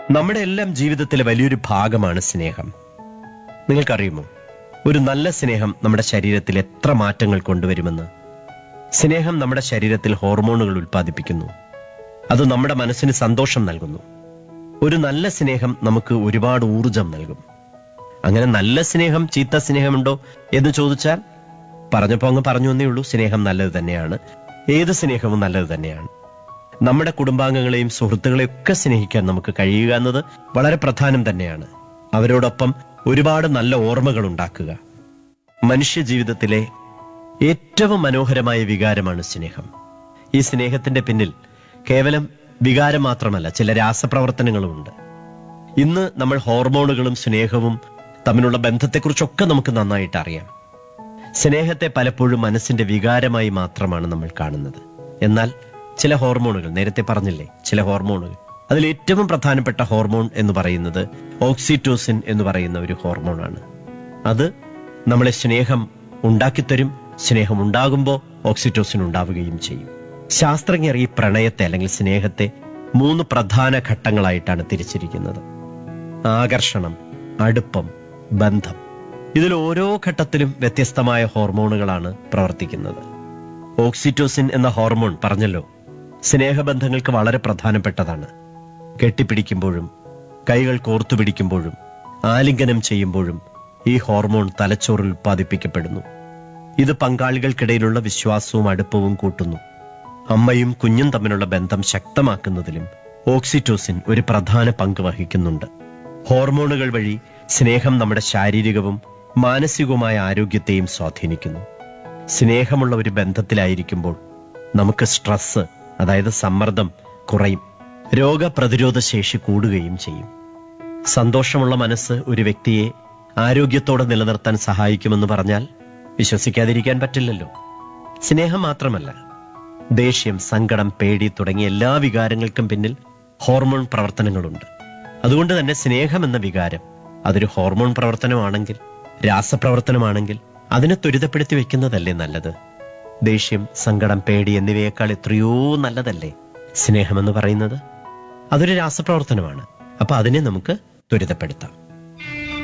നമ്മുടെ എല്ലാം ജീവിതത്തിലെ വലിയൊരു ഭാഗമാണ് സ്നേഹം നിങ്ങൾക്കറിയുമോ ഒരു നല്ല സ്നേഹം നമ്മുടെ ശരീരത്തിൽ എത്ര മാറ്റങ്ങൾ കൊണ്ടുവരുമെന്ന് സ്നേഹം നമ്മുടെ ശരീരത്തിൽ ഹോർമോണുകൾ ഉൽപ്പാദിപ്പിക്കുന്നു അത് നമ്മുടെ മനസ്സിന് സന്തോഷം നൽകുന്നു ഒരു നല്ല സ്നേഹം നമുക്ക് ഒരുപാട് ഊർജം നൽകും അങ്ങനെ നല്ല സ്നേഹം ചീത്ത സ്നേഹമുണ്ടോ എന്ന് ചോദിച്ചാൽ പറഞ്ഞപ്പോ അങ്ങ് പറഞ്ഞു എന്നേ ഉള്ളൂ സ്നേഹം നല്ലത് തന്നെയാണ് ഏത് സ്നേഹവും നല്ലത് തന്നെയാണ് നമ്മുടെ കുടുംബാംഗങ്ങളെയും സുഹൃത്തുക്കളെയും ഒക്കെ സ്നേഹിക്കാൻ നമുക്ക് കഴിയുക എന്നത് വളരെ പ്രധാനം തന്നെയാണ് അവരോടൊപ്പം ഒരുപാട് നല്ല ഓർമ്മകൾ ഉണ്ടാക്കുക മനുഷ്യ ജീവിതത്തിലെ ഏറ്റവും മനോഹരമായ വികാരമാണ് സ്നേഹം ഈ സ്നേഹത്തിന്റെ പിന്നിൽ കേവലം വികാരം മാത്രമല്ല ചില രാസപ്രവർത്തനങ്ങളുമുണ്ട് ഇന്ന് നമ്മൾ ഹോർമോണുകളും സ്നേഹവും തമ്മിലുള്ള ബന്ധത്തെക്കുറിച്ചൊക്കെ നമുക്ക് നന്നായിട്ട് അറിയാം സ്നേഹത്തെ പലപ്പോഴും മനസ്സിന്റെ വികാരമായി മാത്രമാണ് നമ്മൾ കാണുന്നത് എന്നാൽ ചില ഹോർമോണുകൾ നേരത്തെ പറഞ്ഞില്ലേ ചില ഹോർമോണുകൾ അതിൽ ഏറ്റവും പ്രധാനപ്പെട്ട ഹോർമോൺ എന്ന് പറയുന്നത് ഓക്സിറ്റോസിൻ എന്ന് പറയുന്ന ഒരു ഹോർമോണാണ് അത് നമ്മളെ സ്നേഹം ഉണ്ടാക്കിത്തരും സ്നേഹം ഉണ്ടാകുമ്പോൾ ഓക്സിറ്റോസിൻ ഉണ്ടാവുകയും ചെയ്യും ശാസ്ത്രജ്ഞർ ഈ പ്രണയത്തെ അല്ലെങ്കിൽ സ്നേഹത്തെ മൂന്ന് പ്രധാന ഘട്ടങ്ങളായിട്ടാണ് തിരിച്ചിരിക്കുന്നത് ആകർഷണം അടുപ്പം ബന്ധം ഇതിൽ ഓരോ ഘട്ടത്തിലും വ്യത്യസ്തമായ ഹോർമോണുകളാണ് പ്രവർത്തിക്കുന്നത് ഓക്സിറ്റോസിൻ എന്ന ഹോർമോൺ പറഞ്ഞല്ലോ സ്നേഹബന്ധങ്ങൾക്ക് വളരെ പ്രധാനപ്പെട്ടതാണ് കെട്ടിപ്പിടിക്കുമ്പോഴും കൈകൾ കോർത്തു പിടിക്കുമ്പോഴും ആലിംഗനം ചെയ്യുമ്പോഴും ഈ ഹോർമോൺ തലച്ചോറിൽ ഉത്പാദിപ്പിക്കപ്പെടുന്നു ഇത് പങ്കാളികൾക്കിടയിലുള്ള വിശ്വാസവും അടുപ്പവും കൂട്ടുന്നു അമ്മയും കുഞ്ഞും തമ്മിലുള്ള ബന്ധം ശക്തമാക്കുന്നതിലും ഓക്സിറ്റോസിൻ ഒരു പ്രധാന പങ്ക് വഹിക്കുന്നുണ്ട് ഹോർമോണുകൾ വഴി സ്നേഹം നമ്മുടെ ശാരീരികവും മാനസികവുമായ ആരോഗ്യത്തെയും സ്വാധീനിക്കുന്നു സ്നേഹമുള്ള ഒരു ബന്ധത്തിലായിരിക്കുമ്പോൾ നമുക്ക് സ്ട്രെസ് അതായത് സമ്മർദ്ദം കുറയും രോഗപ്രതിരോധ ശേഷി കൂടുകയും ചെയ്യും സന്തോഷമുള്ള മനസ്സ് ഒരു വ്യക്തിയെ ആരോഗ്യത്തോടെ നിലനിർത്താൻ സഹായിക്കുമെന്ന് പറഞ്ഞാൽ വിശ്വസിക്കാതിരിക്കാൻ പറ്റില്ലല്ലോ സ്നേഹം മാത്രമല്ല ദേഷ്യം സങ്കടം പേടി തുടങ്ങിയ എല്ലാ വികാരങ്ങൾക്കും പിന്നിൽ ഹോർമോൺ പ്രവർത്തനങ്ങളുണ്ട് അതുകൊണ്ട് തന്നെ സ്നേഹം എന്ന വികാരം അതൊരു ഹോർമോൺ പ്രവർത്തനമാണെങ്കിൽ രാസപ്രവർത്തനമാണെങ്കിൽ അതിനെ ത്വരിതപ്പെടുത്തി വെക്കുന്നതല്ലേ നല്ലത് ദേഷ്യം സങ്കടം പേടി എന്നിവയേക്കാൾ എത്രയോ നല്ലതല്ലേ സ്നേഹമെന്ന് പറയുന്നത് അതൊരു രാസപ്രവർത്തനമാണ് അപ്പൊ അതിനെ നമുക്ക് ത്വരിതപ്പെടുത്താം